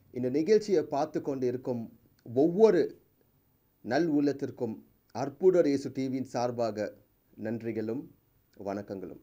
இந்த நிகழ்ச்சியை பார்த்து கொண்டு இருக்கும் ஒவ்வொரு நல் உள்ளத்திற்கும் அற்புதர் இயேசு டிவியின் சார்பாக நன்றிகளும் வணக்கங்களும்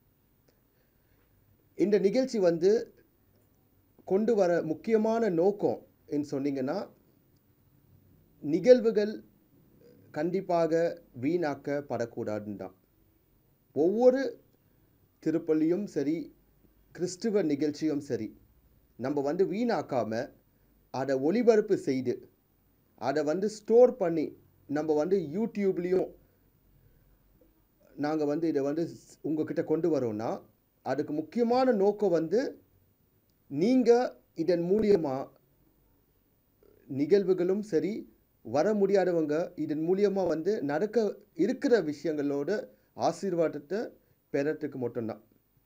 இந்த நிகழ்ச்சி வந்து கொண்டு வர முக்கியமான நோக்கம் என்று சொன்னீங்கன்னா நிகழ்வுகள் கண்டிப்பாக வீணாக்கப்படக்கூடாதுன்னு தான் ஒவ்வொரு திருப்பலியும் சரி கிறிஸ்துவ நிகழ்ச்சியும் சரி நம்ம வந்து வீணாக்காம அதை ஒளிபரப்பு செய்து அதை வந்து ஸ்டோர் பண்ணி நம்ம வந்து யூடியூப்லேயும் நாங்கள் வந்து இதை வந்து ஸ்- உங்ககிட்ட கொண்டு வரோம்னா அதுக்கு முக்கியமான நோக்கம் வந்து நீங்கள் இதன் மூலியமாக நிகழ்வுகளும் சரி வர முடியாதவங்க இதன் மூலியமாக வந்து நடக்க இருக்கிற விஷயங்களோட ஆசீர்வாதத்தை பெறத்துக்கு மட்டும்தான்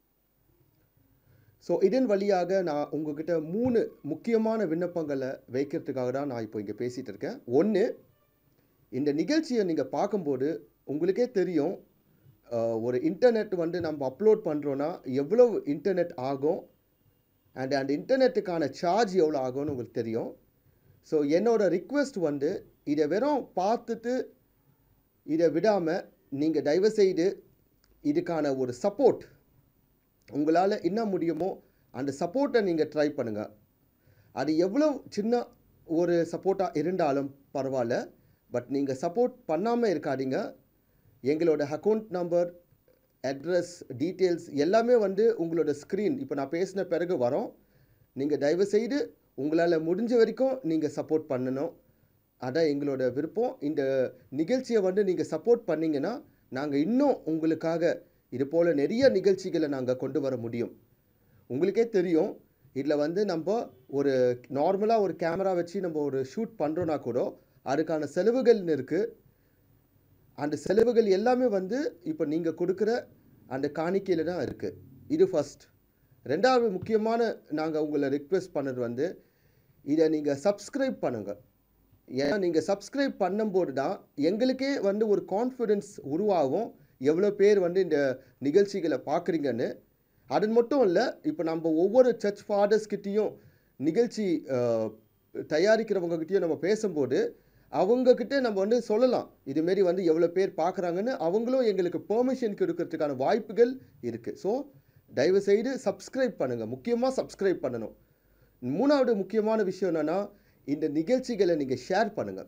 ஸோ இதன் வழியாக நான் உங்ககிட்ட மூணு முக்கியமான விண்ணப்பங்களை வைக்கிறதுக்காக தான் நான் இப்போ இங்கே பேசிகிட்டு இருக்கேன் ஒன்று இந்த நிகழ்ச்சியை நீங்கள் பார்க்கும்போது உங்களுக்கே தெரியும் அஹ், ஒரு இன்டர்நெட் வந்து நம்ம அப்லோட் பண்ணுறோன்னா எவ்வளோ இன்டர்நெட் ஆகும் அண்ட் அந்த இன்டர்நெட்டுக்கான சார்ஜ் எவ்வளோ ஆகும்னு உங்களுக்கு தெரியும் ஸோ என்னோட ரிக்வெஸ்ட் வந்து இதை வெறும் பார்த்துட்டு இதை விடாமல் நீங்கள் தயவு செய்து இதுக்கான ஒரு சப்போர்ட் உங்களால் என்ன முடியுமோ அந்த சப்போர்ட்டை நீங்கள் ட்ரை பண்ணுங்கள் அது எவ்வளோ சின்ன ஒரு சப்போர்ட்டாக இருந்தாலும் பரவாயில்ல பட் நீங்கள் சப்போர்ட் பண்ணாமல் இருக்காதீங்க எங்களோட அக்கௌண்ட் நம்பர் அட்ரஸ் டீட்டெயில்ஸ் எல்லாமே வந்து உங்களோட ஸ்க்ரீன் இப்போ நான் பேசின பிறகு வரோம் நீங்கள் தயவு செய்து உங்களால் முடிஞ்ச வரைக்கும் நீங்கள் சப்போர்ட் பண்ணணும் அதான் எங்களோட விருப்பம் இந்த நிகழ்ச்சியை வந்து நீங்கள் சப்போர்ட் பண்ணீங்கன்னா நாங்கள் இன்னும் உங்களுக்காக இது போல் நிறைய நிகழ்ச்சிகளை நாங்கள் கொண்டு வர முடியும் உங்களுக்கே தெரியும் இதில் வந்து நம்ம ஒரு நார்மலாக ஒரு கேமரா வச்சு நம்ம ஒரு ஷூட் பண்ணுறோன்னா கூட அதுக்கான செலவுகள்னு இருக்குது அந்த செலவுகள் எல்லாமே வந்து இப்போ நீங்கள் கொடுக்குற அந்த காணிக்கையில் தான் இருக்குது இது ஃபர்ஸ்ட் ரெண்டாவது முக்கியமான நாங்கள் உங்களை ரிக்வெஸ்ட் பண்ணது வந்து இதை நீங்கள் சப்ஸ்கிரைப் பண்ணுங்கள் ஏன்னா நீங்கள் சப்ஸ்கிரைப் பண்ணும்போது தான் எங்களுக்கே வந்து ஒரு கான்ஃபிடென்ஸ் உருவாகும் எவ்வளோ பேர் வந்து இந்த நிகழ்ச்சிகளை பார்க்குறீங்கன்னு அது மட்டும் இல்லை இப்போ நம்ம ஒவ்வொரு சர்ச் ஃபாதர்ஸ்கிட்டேயும் நிகழ்ச்சி அஹ், தயாரிக்கிறவங்ககிட்டயும் நம்ம பேசும்போது அவங்கக்கிட்ட நம்ம வந்து சொல்லலாம் இதுமாரி வந்து எவ்வளோ பேர் பார்க்குறாங்கன்னு அவங்களும் எங்களுக்கு பெர்மிஷன் கொடுக்கறதுக்கான வாய்ப்புகள் இருக்குது ஸோ தயவு செய்து சப்ஸ்கிரைப் பண்ணுங்கள் முக்கியமாக சப்ஸ்கிரைப் பண்ணணும் மூணாவது முக்கியமான விஷயம் என்னென்னா இந்த நிகழ்ச்சிகளை நீங்கள் ஷேர் பண்ணுங்கள்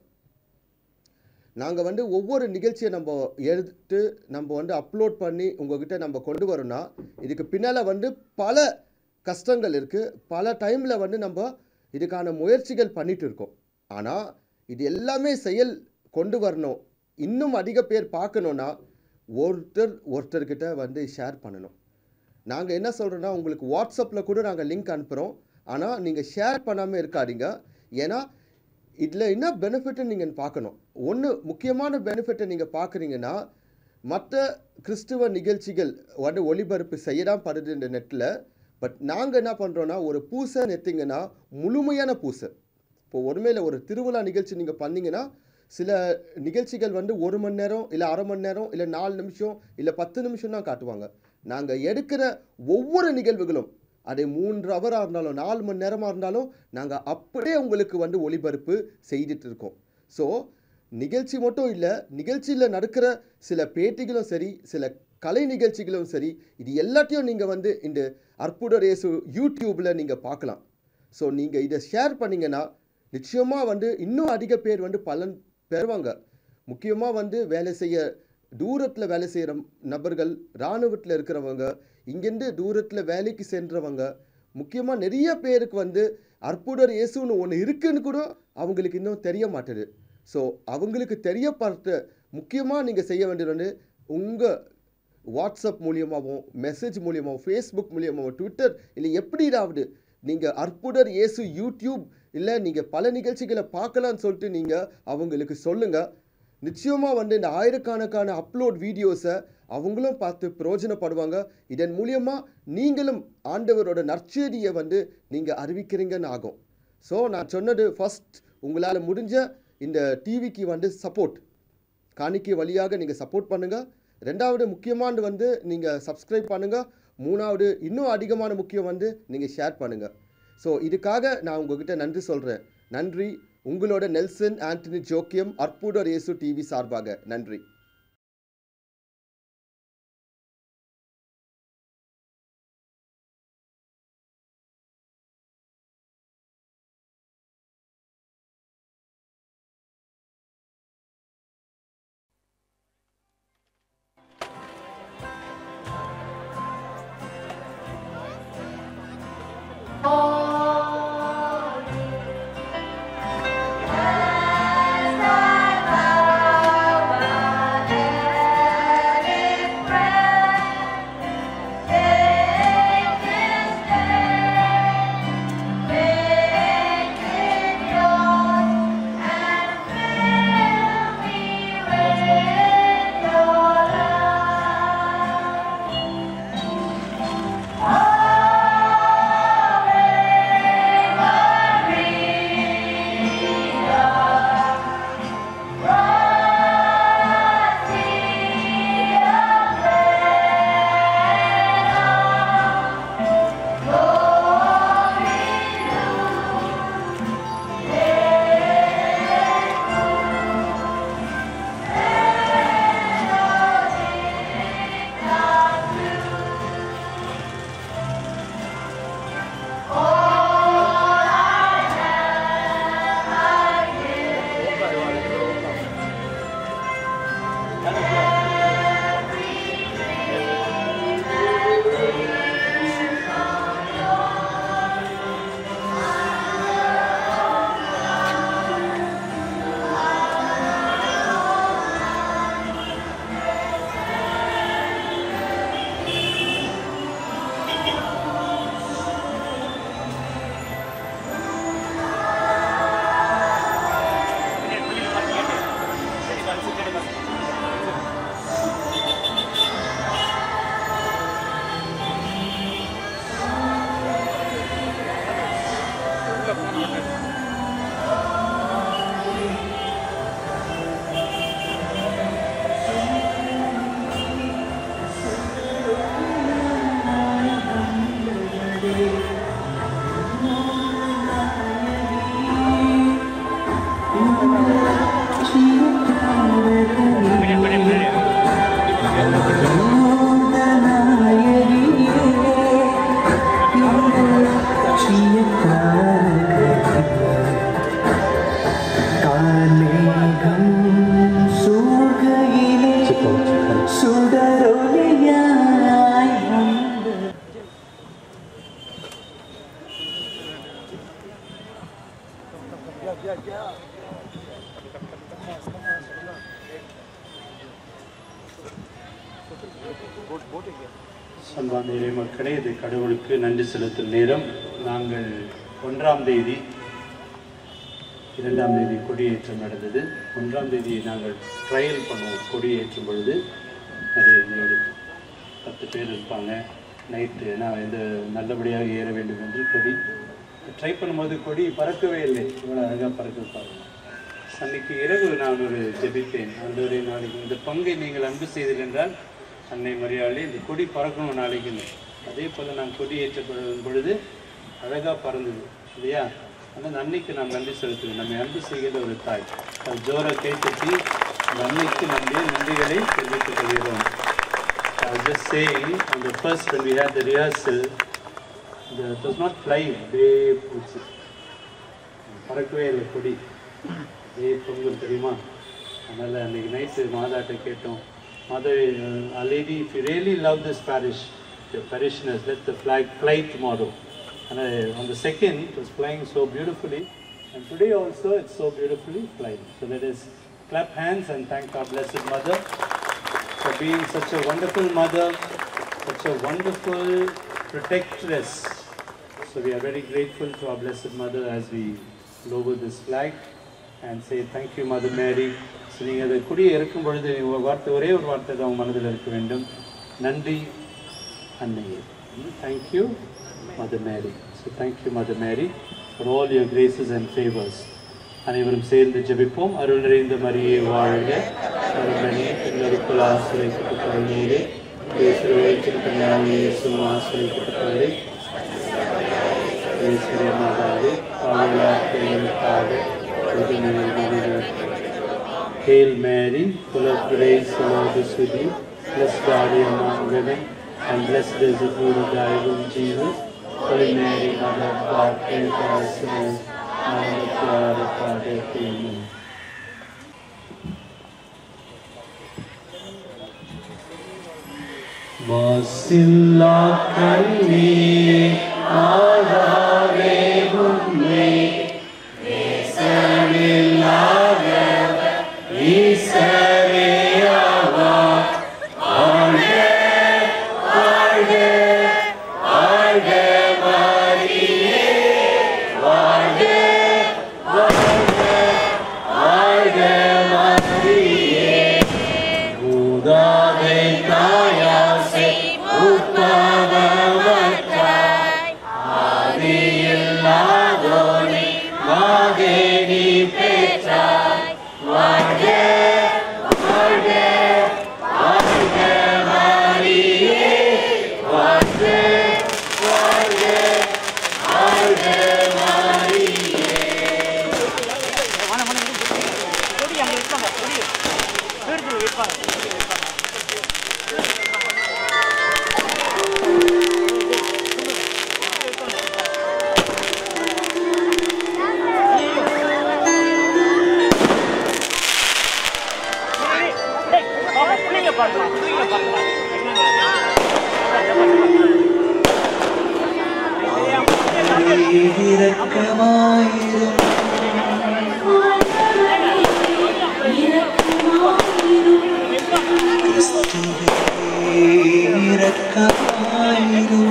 நாங்கள் வந்து ஒவ்வொரு நிகழ்ச்சியை நம்ம எடுத்து நம்ம வந்து அப்லோட் பண்ணி உங்ககிட்ட நம்ம கொண்டு வரோம்னா இதுக்கு பின்னால் வந்து பல கஷ்டங்கள் இருக்குது பல டைமில் வந்து நம்ம இதுக்கான முயற்சிகள் பண்ணிட்டு இருக்கோம் ஆனால் இது எல்லாமே செயல் கொண்டு வரணும் இன்னும் அதிக பேர் பார்க்கணுன்னா ஒருத்தர் ஒருத்தர்கிட்ட வந்து ஷேர் பண்ணணும் நாங்கள் என்ன சொல்கிறோன்னா உங்களுக்கு வாட்ஸ்அப்பில் கூட நாங்கள் லிங்க் அனுப்புகிறோம் ஆனால் நீங்கள் ஷேர் பண்ணாமல் இருக்காதீங்க ஏன்னா இதில் என்ன பெனிஃபிட்னு நீங்கள் பார்க்கணும் ஒன்று முக்கியமான பெனிஃபிட்டை நீங்கள் பார்க்குறீங்கன்னா மற்ற கிறிஸ்துவ நிகழ்ச்சிகள் வந்து ஒளிபரப்பு செய்ய தான் படுது இந்த நெட்டில் பட் நாங்கள் என்ன பண்ணுறோன்னா ஒரு பூசை நெத்திங்கன்னா முழுமையான பூசை இப்போ ஒருமையில் ஒரு திருவிழா நிகழ்ச்சி நீங்கள் பண்ணீங்கன்னா சில நிகழ்ச்சிகள் வந்து ஒரு மணி நேரம் இல்லை அரை மணி நேரம் இல்லை நாலு நிமிஷம் இல்லை பத்து நிமிஷம் தான் காட்டுவாங்க நாங்கள் எடுக்கிற ஒவ்வொரு நிகழ்வுகளும் அது மூன்று ஹவராக இருந்தாலும் நாலு மணி நேரமாக இருந்தாலும் நாங்கள் அப்படியே உங்களுக்கு வந்து ஒளிபரப்பு செய்துட்டு இருக்கோம் ஸோ நிகழ்ச்சி மட்டும் இல்லை நிகழ்ச்சியில் நடக்கிற சில பேட்டிகளும் சரி சில கலை நிகழ்ச்சிகளும் சரி இது எல்லாத்தையும் நீங்கள் வந்து இந்த அற்புத ரேசு யூடியூப்பில் நீங்கள் பார்க்கலாம் ஸோ நீங்கள் இதை ஷேர் பண்ணீங்கன்னா நிச்சயமாக வந்து இன்னும் அதிக பேர் வந்து பலன் பெறுவாங்க முக்கியமாக வந்து வேலை செய்ய தூரத்தில் வேலை செய்கிற நபர்கள் இராணுவத்தில் இருக்கிறவங்க இங்கேருந்து தூரத்தில் வேலைக்கு சென்றவங்க முக்கியமாக நிறைய பேருக்கு வந்து அற்புதர் இயேசுன்னு ஒன்று இருக்குன்னு கூட அவங்களுக்கு இன்னும் தெரிய மாட்டுது ஸோ அவங்களுக்கு தெரியப்படுத்த முக்கியமாக நீங்கள் செய்ய வேண்டியது வந்து உங்கள் வாட்ஸ்அப் மூலியமாகவும் மெசேஜ் மூலியமாகவும் ஃபேஸ்புக் மூலியமாகவும் ட்விட்டர் இல்லை எப்படியாவது நீங்கள் அற்புதர் இயேசு யூடியூப் இல்லை நீங்கள் பல நிகழ்ச்சிகளை பார்க்கலான்னு சொல்லிட்டு நீங்கள் அவங்களுக்கு சொல்லுங்கள் நிச்சயமாக வந்து இந்த ஆயிரக்கணக்கான அப்லோட் வீடியோஸை அவங்களும் பார்த்து பிரயோஜனப்படுவாங்க இதன் மூலியமாக நீங்களும் ஆண்டவரோட நற்செய்தியை வந்து நீங்கள் அறிவிக்கிறீங்கன்னு ஆகும் ஸோ நான் சொன்னது ஃபர்ஸ்ட் உங்களால் முடிஞ்ச இந்த டிவிக்கு வந்து சப்போர்ட் காணிக்கை வழியாக நீங்கள் சப்போர்ட் பண்ணுங்கள் ரெண்டாவது முக்கியமானது வந்து நீங்கள் சப்ஸ்கிரைப் பண்ணுங்கள் மூணாவது இன்னும் அதிகமான முக்கியம் வந்து நீங்கள் ஷேர் பண்ணுங்கள் ஸோ இதுக்காக நான் உங்ககிட்ட நன்றி சொல்கிறேன் நன்றி உங்களோட நெல்சன் ஆண்டனி ஜோக்கியம் அற்புதர் இயேசு டிவி சார்பாக நன்றி சுடரொளியாய் வந்த அன்பான இறை மக்களே இது கடவுளுக்கு நன்றி செலுத்தும் நேரம் நாங்கள் ஒன்றாம் தேதி இரண்டாம் தேதி கொடியேற்றம் நடந்தது ஒன்றாம் தேதி நாங்கள் ட்ரையல் பண்ணுவோம் கொடியேற்றும் பொழுது அது எங்களோட பத்து பேர் இருப்பாங்க நைட்டு ஏன்னா இந்த நல்லபடியாக ஏற வேண்டும் என்று கொடி ட்ரை பண்ணும்போது கொடி பறக்கவே இல்லை இவ்வளோ அழகாக பறக்க பாருங்க அன்னைக்கு இரவு நான் ஒரு ஜெபித்தேன் ஆண்டவரே நாளைக்கு இந்த பங்கை நீங்கள் அன்பு செய்தீர்கள் என்றால் அன்னை மரியாதை இந்த கொடி பறக்கணும் நாளைக்குன்னு அதே போல் நான் கொடி ஏற்றப்படும் பொழுது அழகாக பறந்தது இல்லையா அந்த அன்னைக்கு நாம் நன்றி செலுத்துவேன் நம்மை அன்பு செய்கிற ஒரு தாய் அது ஜோரை கைத்தட்டி அந்த அன்னைக்கு நம்முடைய நன்றிகளை தெரிவித்துக் கொள்கிறோம் I was just saying, on the first when we had the rehearsal, the, it was not flying, they போச்சு பறக்கவே இல்லை கொடி அதே பொங்கல் தெரியுமா அதனால் அன்றைக்கி நைட்டு மாதாட்ட கேட்டோம் மாதா a lady if you really love this parish your parishioners let the flag fly tomorrow and uh, on the second it was flying so beautifully and today also it's so beautifully flying so let us clap hands and thank our blessed mother for being such a wonderful mother, such a wonderful protectress. So we are very grateful to our Blessed Mother as we lower this flag and say thank you Mother Mary. So நீங்கள் அதை குடியே இருக்கும் பொழுது ஒரு வார்த்தை ஒரே ஒரு வார்த்தை தான் உங்கள் மனதில் இருக்க வேண்டும் நன்றி அன்னையே thank you mother Mary so thank you mother Mary for all your graces and favours அனைவரும் சேர்ந்து ஜெபிப்போம் அருள் நிறைந்த மரியே வாழ்க அருள்மணி எங்களுக்குள் ஆசிரியக்கப்பட்டவர்களே பேசுகிறேன் ஆசிரியக்கப்பட்டவர்களே ஈஸ்வரிய மாதாவே பாவலாக்களுக்காக Hail Mary, full of grace, the Lord is with you. Blessed are you among women, and blessed is the fruit of thy womb, Jesus. Holy Mary, Mother of God, pray for us sinners, now and at the hour of our death. Amen. மாசில்லா கண்ணே ஆதாவே உண்மை நேசமில்லாத ஈசரேயாவா ஆழ்க ஆழ்க ஆழ்க மாரியே வாழ்க வாழ்க வாழ்க மாரியே பூதாதை தாயாசை உற்பவமற்றாய் ஆதியில்லாதோனி மாகேனி பெற்றாய் வாழ்க வாழ்க வாழ்க மாரியே வாழ்க வாழ்க வாழ்க மாரியே கொடி அங்கே வைப்பாங்க கொடி எடுத்து வைப்பாங்க பிள்ளைங்க பாருங்க பிள்ளைங்க இரக்கமாயிரும் கிறிஸ்துவே இரக்கமாயிரும்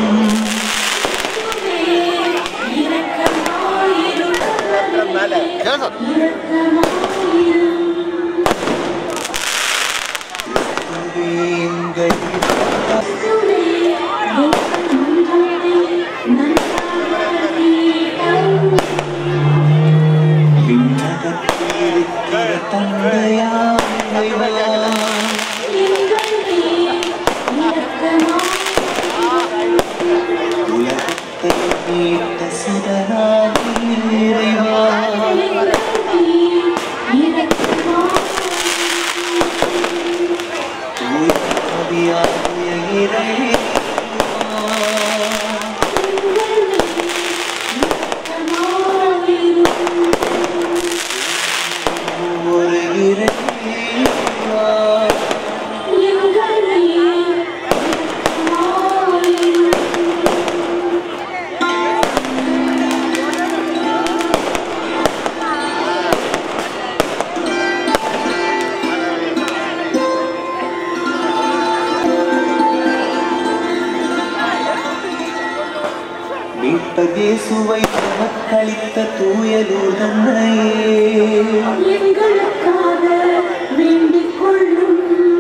கிறிஸ்துவே எங்கள் விண்ணகத்தில் இருக்கிற தந்தையாம் இறைவா உலகத்தை மீட்ட சுடராகி இறைவா தூயாவியாகிய இறைவா ஒரு இறைவா மீட்பதேசுவை நமக்களித்த தூயலூர் தன்னையே எங்களுக்காக வேண்டிக் கொள்ளும்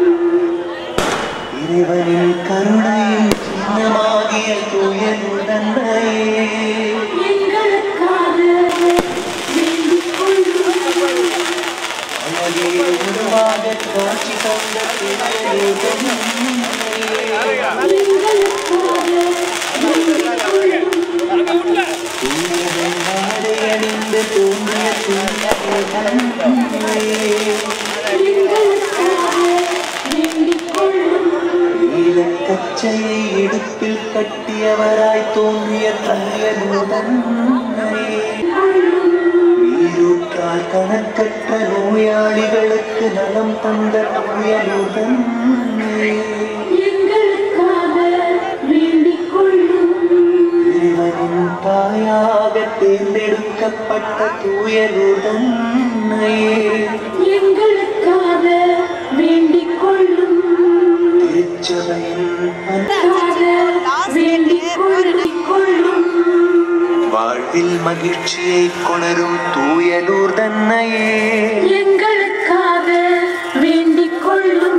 இறைவனின் கருணையின் சின்னமாகிய தூயலூர் தன்னையே எங்களுக்காக வேண்டிக் கொள்ளும் அழகே உருவாக காட்சி தந்த தூயலூர் தன்னையே எங்களுக்காக வேண்டிக் கொள்ளும் தூயவன் ஆடை அணிந்து தோன்றிய தூயலூர் தன்னையே எங்களுக்காக வேண்டிக் கொள்ளும் நீலக்கச்சையை இடுப்பில் கட்டியவராய் தோன்றிய தூயலூர் தன்னையே நீரூற்றால் கணக்கற்ற நோயாளிகளுக்கு நலம் தந்த தூயலூர் தன்னையே எங்களுக்காக வேண்டிக் கொள்ளும் இறைவனின் தாயாக தேர்ந்தெடுக்கப்பட்ட தூயலூர் தன்னையே எங்களுக்காக வேண்டிக் கொள்ளும் திருச்சபையின் அன்பு எங்களுக்காக வேண்டிக் கொள்ளிக் கொள்ளும் வாழ்வில் மகிழ்ச்சியை கொணரும் தூயலூர் தன்னையே எங்களுக்காக வேண்டிக் கொள்ளும்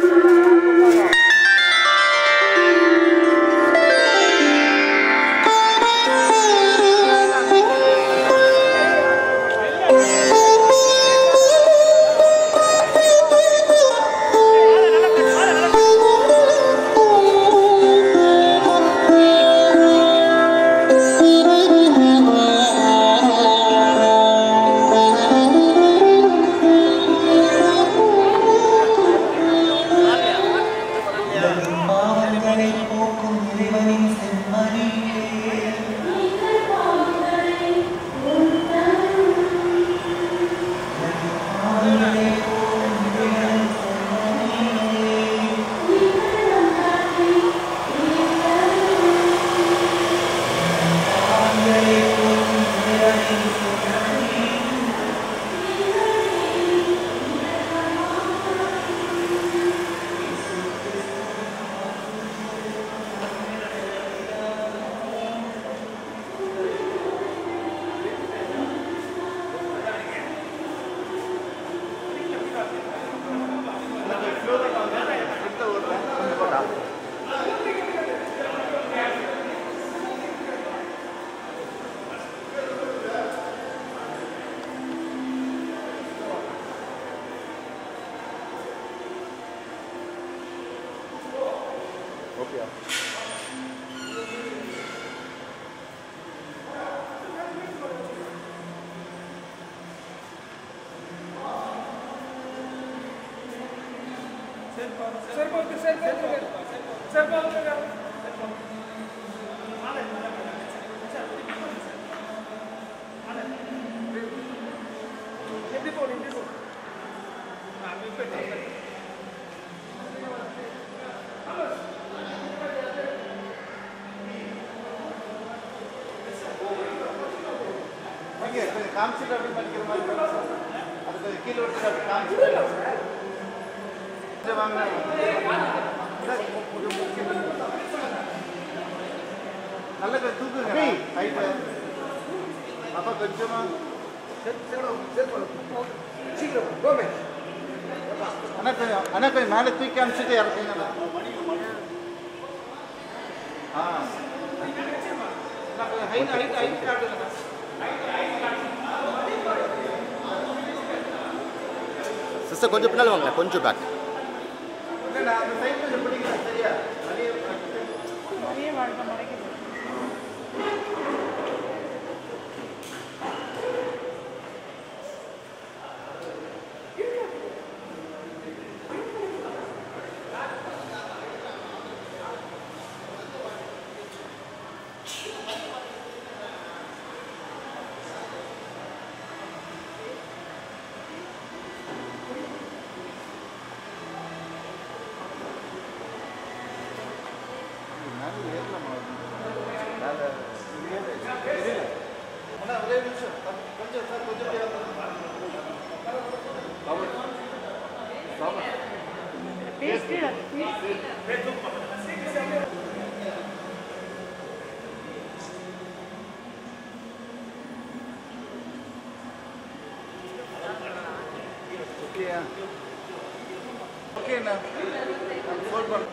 ஆ இறைவனின் செம்மறியே காமிச்சிட்டு அப்படி பண்ணிக்கிற மாதிரி இருக்கும் சார். அது கொஞ்சம் கீழே விட்டு அப்படி காமிச்சிட்டு கொஞ்சம் வாங்க சார், நல்லா கொஞ்சம் தூக்குங்க ஹைட்டு அப்பா கொஞ்சமா அண்ணா கொஞ்சம் அண்ணா கொஞ்சம் மேலே தூக்கி அனுப்பிச்சிட்டு இறக்குங்க ஆ அண்ணா, கொஞ்சம் ஹைட் ஹைட் ஹைட் காட்டுங்க சிஸ்டர் கொஞ்சம் பின்னால் வாங்க கொஞ்சம் பேக் இல்ல, நான் அந்த சைடு கொஞ்சம் பிடிக்கிறேன் சரியா நிறைய நிறைய வாழ்க்கை மறைக்குது பேசிட்டு ஓகேயா ஓகேண்ணா ஃபோன் பண்ண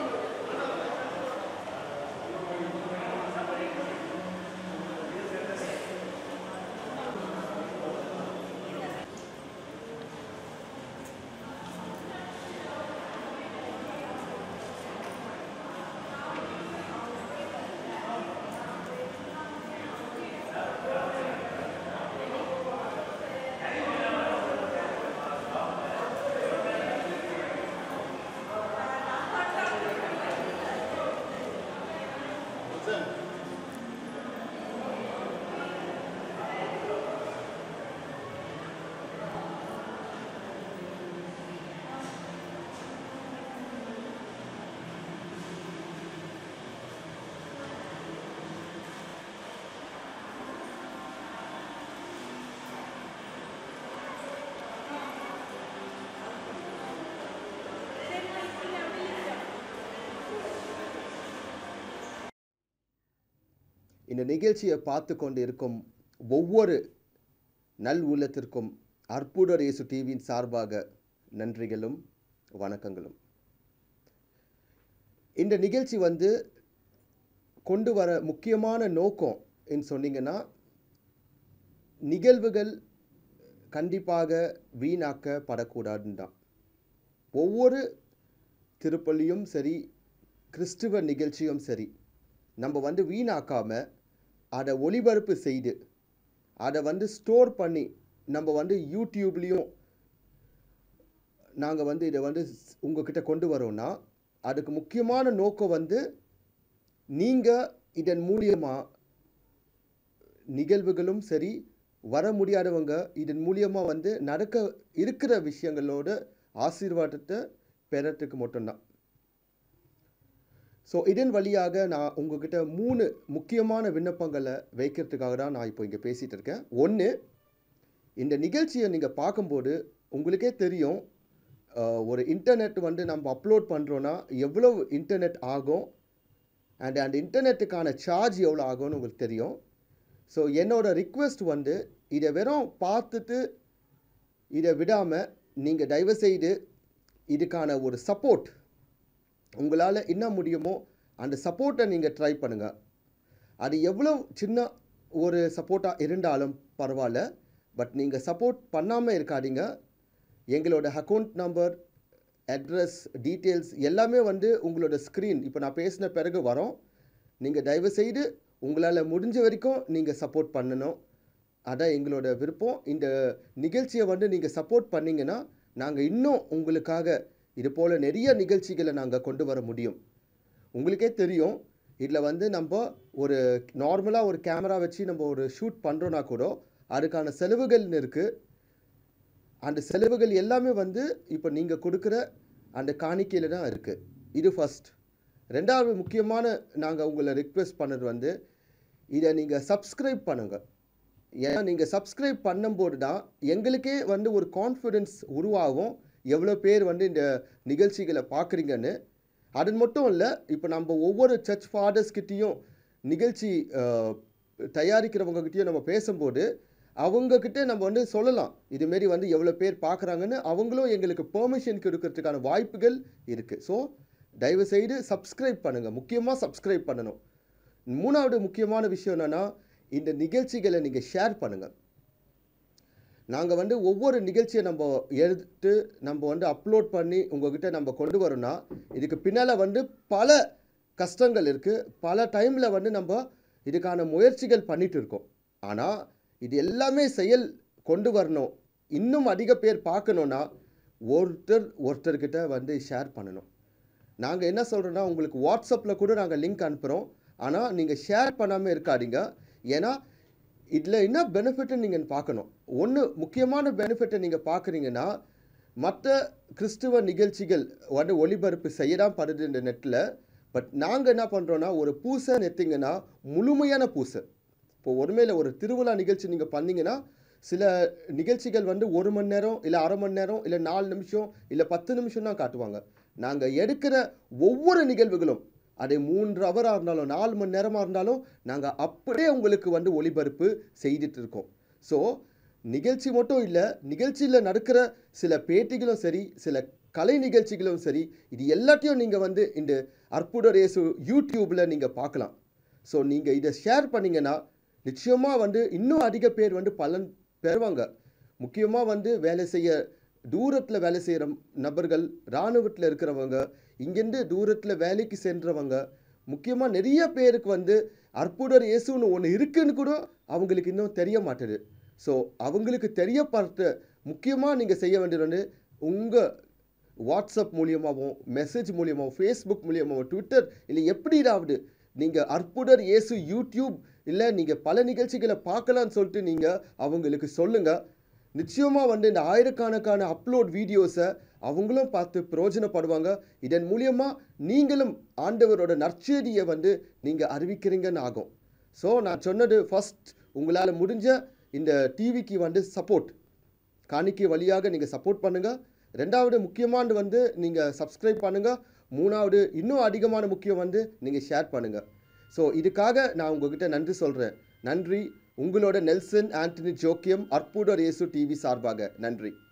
இந்த நிகழ்ச்சியை பார்த்து கொண்டு இருக்கும் ஒவ்வொரு நல் உள்ளத்திற்கும் அற்புதர் இயேசு டிவியின் சார்பாக நன்றிகளும் வணக்கங்களும் இந்த நிகழ்ச்சி வந்து கொண்டு வர முக்கியமான நோக்கம் என்று சொன்னீங்கன்னா நிகழ்வுகள் கண்டிப்பாக வீணாக்கப்படக்கூடாதுன்னு தான் ஒவ்வொரு திருப்பலியும் சரி கிறிஸ்துவ நிகழ்ச்சியும் சரி நம்ம வந்து வீணாக்காமல் அதை ஒளிபரப்பு செய்து அதை வந்து ஸ்டோர் பண்ணி நம்ம வந்து யூடியூப்லேயும் நாங்கள் வந்து இதை வந்து ஸ்- உங்ககிட்ட கொண்டு வரோம்னா அதுக்கு முக்கியமான நோக்கம் வந்து நீங்கள் இதன் மூலியமாக நிகழ்வுகளும் சரி வர முடியாதவங்க இதன் மூலியமாக வந்து நடக்க இருக்கிற விஷயங்களோட ஆசீர்வாதத்தை பெறத்துக்கு மட்டும்தான் ஸோ இதன் வழியாக நான் உங்ககிட்ட மூணு முக்கியமான விண்ணப்பங்களை வைக்கிறதுக்காக தான் நான் இப்போ இங்கே பேசிகிட்டு இருக்கேன் ஒன்று இந்த நிகழ்ச்சியை நீங்கள் பார்க்கும்போது உங்களுக்கே தெரியும் அஹ், ஒரு இன்டர்நெட் வந்து நம்ம அப்லோட் பண்ணுறோன்னா எவ்வளோ இன்டர்நெட் ஆகும் அண்ட் அந்த இன்டர்நெட்டுக்கான சார்ஜ் எவ்வளோ ஆகும்னு உங்களுக்கு தெரியும் ஸோ என்னோட ரிக்வெஸ்ட் வந்து இதை வெறும் பார்த்துட்டு இதை விடாமல் நீங்கள் தயவுசெய்து இதுக்கான ஒரு சப்போர்ட் உங்களால் என்ன முடியுமோ அந்த சப்போர்ட்டை நீங்கள் ட்ரை பண்ணுங்கள் அது எவ்வளோ சின்ன ஒரு சப்போர்ட்டாக இருந்தாலும் பரவாயில்ல பட் நீங்கள் சப்போர்ட் பண்ணாமல் இருக்காதீங்க எங்களோட அக்கௌண்ட் நம்பர் அட்ரஸ் டீட்டெயில்ஸ் எல்லாமே வந்து உங்களோட ஸ்க்ரீன் இப்போ நான் பேசின பிறகு வரோம் நீங்கள் தயவுசெய்து உங்களால் முடிஞ்ச வரைக்கும் நீங்கள் சப்போர்ட் பண்ணணும் அதான் எங்களோட விருப்பம் இந்த நிகழ்ச்சியை வந்து நீங்கள் சப்போர்ட் பண்ணீங்கன்னா நாங்கள் இன்னும் உங்களுக்காக இது போல் நிறைய நிகழ்ச்சிகளை நாங்கள் கொண்டு வர முடியும் உங்களுக்கே தெரியும் இதில் வந்து நம்ம ஒரு நார்மலாக ஒரு கேமரா வச்சு நம்ம ஒரு ஷூட் பண்ணுறோன்னா கூட அதுக்கான செலவுகள்னு இருக்குது அந்த செலவுகள் எல்லாமே வந்து இப்போ நீங்கள் கொடுக்குற அந்த காணிக்கையில் தான் இருக்குது இது ஃபர்ஸ்ட் ரெண்டாவது முக்கியமான நாங்கள் உங்களை ரிக்வெஸ்ட் பண்ணது வந்து இதை நீங்கள் சப்ஸ்கிரைப் பண்ணுங்கள் ஏன்னா நீங்கள் சப்ஸ்கிரைப் பண்ணும்போது தான் எங்களுக்கே வந்து ஒரு கான்ஃபிடென்ஸ் உருவாகும் எவ்வளோ பேர் வந்து இந்த நிகழ்ச்சிகளை பார்க்குறீங்கன்னு அது மட்டும் இல்லை இப்போ நம்ம ஒவ்வொரு சர்ச் ஃபாதர்ஸ்கிட்டேயும் நிகழ்ச்சி அஹ், தயாரிக்கிறவங்ககிட்டயும் நம்ம பேசும்போது அவங்கக்கிட்ட நம்ம வந்து சொல்லலாம் இதுமாரி வந்து எவ்வளோ பேர் பார்க்குறாங்கன்னு அவங்களும் எங்களுக்கு பெர்மிஷன் கொடுக்கறதுக்கான வாய்ப்புகள் இருக்குது ஸோ தயவுசெய்து சப்ஸ்கிரைப் பண்ணுங்கள் முக்கியமாக சப்ஸ்கிரைப் பண்ணணும் மூணாவது முக்கியமான விஷயம் என்னென்னா இந்த நிகழ்ச்சிகளை நீங்கள் ஷேர் பண்ணுங்கள் நாங்கள் வந்து ஒவ்வொரு நிகழ்ச்சியை நம்ம எடுத்து நம்ம வந்து அப்லோட் பண்ணி உங்ககிட்ட நம்ம கொண்டு வரோம்னா இதுக்கு பின்னால் வந்து பல கஷ்டங்கள் இருக்குது பல டைமில் வந்து நம்ம இதுக்கான முயற்சிகள் பண்ணிட்டு இருக்கோம் ஆனால் இது எல்லாமே செயல் கொண்டு வரணும் இன்னும் அதிக பேர் பார்க்கணுன்னா ஒருத்தர் ஒருத்தர்கிட்ட வந்து ஷேர் பண்ணணும் நாங்கள் என்ன சொல்கிறோன்னா உங்களுக்கு வாட்ஸ்அப்பில் கூட நாங்கள் லிங்க் அனுப்புகிறோம் ஆனால் நீங்கள் ஷேர் பண்ணாமல் இருக்காதீங்க ஏன்னா இதில் என்ன பெனிஃபிட்னு நீங்கள் பார்க்கணும் ஒன்று முக்கியமான பெனிஃபிட்டை நீங்கள் பார்க்குறீங்கன்னா மற்ற கிறிஸ்துவ நிகழ்ச்சிகள் வந்து ஒளிபரப்பு செய்ய தான் படுது இந்த நெட்டில் பட் நாங்கள் என்ன பண்ணுறோன்னா ஒரு பூசை நெத்திங்கன்னா முழுமையான பூசை இப்போ ஒருமையில் ஒரு திருவிழா நிகழ்ச்சி நீங்கள் பண்ணீங்கன்னா சில நிகழ்ச்சிகள் வந்து ஒரு மணி நேரம் இல்லை அரை மணி நேரம் இல்லை நாலு நிமிஷம் இல்லை பத்து நிமிஷம் தான் காட்டுவாங்க நாங்கள் எடுக்கிற ஒவ்வொரு நிகழ்வுகளும் அது மூன்று ஹவராக இருந்தாலும் நாலு மணி நேரமாக இருந்தாலும் நாங்கள் அப்படியே உங்களுக்கு வந்து ஒளிபரப்பு செய்துட்டு இருக்கோம் ஸோ நிகழ்ச்சி மட்டும் இல்லை நிகழ்ச்சியில் நடக்கிற சில பேட்டிகளும் சரி சில கலை நிகழ்ச்சிகளும் சரி இது எல்லாத்தையும் நீங்கள் வந்து இந்த அற்புத ரேசு யூடியூப்பில் நீங்கள் பார்க்கலாம் ஸோ நீங்கள் இதை ஷேர் பண்ணீங்கன்னா நிச்சயமாக வந்து இன்னும் அதிக பேர் வந்து பலன் பெறுவாங்க முக்கியமாக வந்து வேலை செய்ய தூரத்தில் வேலை செய்கிற நபர்கள் இராணுவத்தில் இருக்கிறவங்க இங்கேருந்து தூரத்தில் வேலைக்கு சென்றவங்க முக்கியமாக நிறைய பேருக்கு வந்து அற்புதர் இயேசுன்னு ஒன்று இருக்குன்னு கூட அவங்களுக்கு இன்னும் தெரிய மாட்டுது ஸோ அவங்களுக்கு தெரியப்படுத்த முக்கியமாக நீங்கள் செய்ய வேண்டியது வந்து உங்கள் வாட்ஸ்அப் மூலியமாகவும் மெசேஜ் மூலியமாகவும் ஃபேஸ்புக் மூலியமாகவும் ட்விட்டர் இல்லை எப்படியாவது நீங்கள் அற்புதர் இயேசு யூடியூப் இல்லை நீங்கள் பல நிகழ்ச்சிகளை பார்க்கலான்னு சொல்லிட்டு நீங்கள் அவங்களுக்கு சொல்லுங்கள் நிச்சயமாக வந்து இந்த ஆயிரக்கணக்கான அப்லோட் வீடியோஸை அவங்களும் பார்த்து பிரயோஜனப்படுவாங்க இதன் மூலியமாக நீங்களும் ஆண்டவரோட நற்செய்தியை வந்து நீங்கள் அறிவிக்கிறீங்கன்னு ஆகும் ஸோ நான் சொன்னது ஃபர்ஸ்ட் உங்களால் முடிஞ்ச இந்த டிவிக்கு வந்து சப்போர்ட் காணிக்கை வழியாக நீங்கள் சப்போர்ட் பண்ணுங்கள் ரெண்டாவது முக்கியமானது வந்து நீங்கள் சப்ஸ்கிரைப் பண்ணுங்கள் மூணாவது இன்னும் அதிகமான முக்கியம் வந்து நீங்கள் ஷேர் பண்ணுங்கள் ஸோ இதுக்காக நான் உங்ககிட்ட நன்றி சொல்கிறேன் நன்றி உங்களோட நெல்சன் ஆண்டனி ஜோக்கியம் அற்புத ரேசு டிவி சார்பாக நன்றி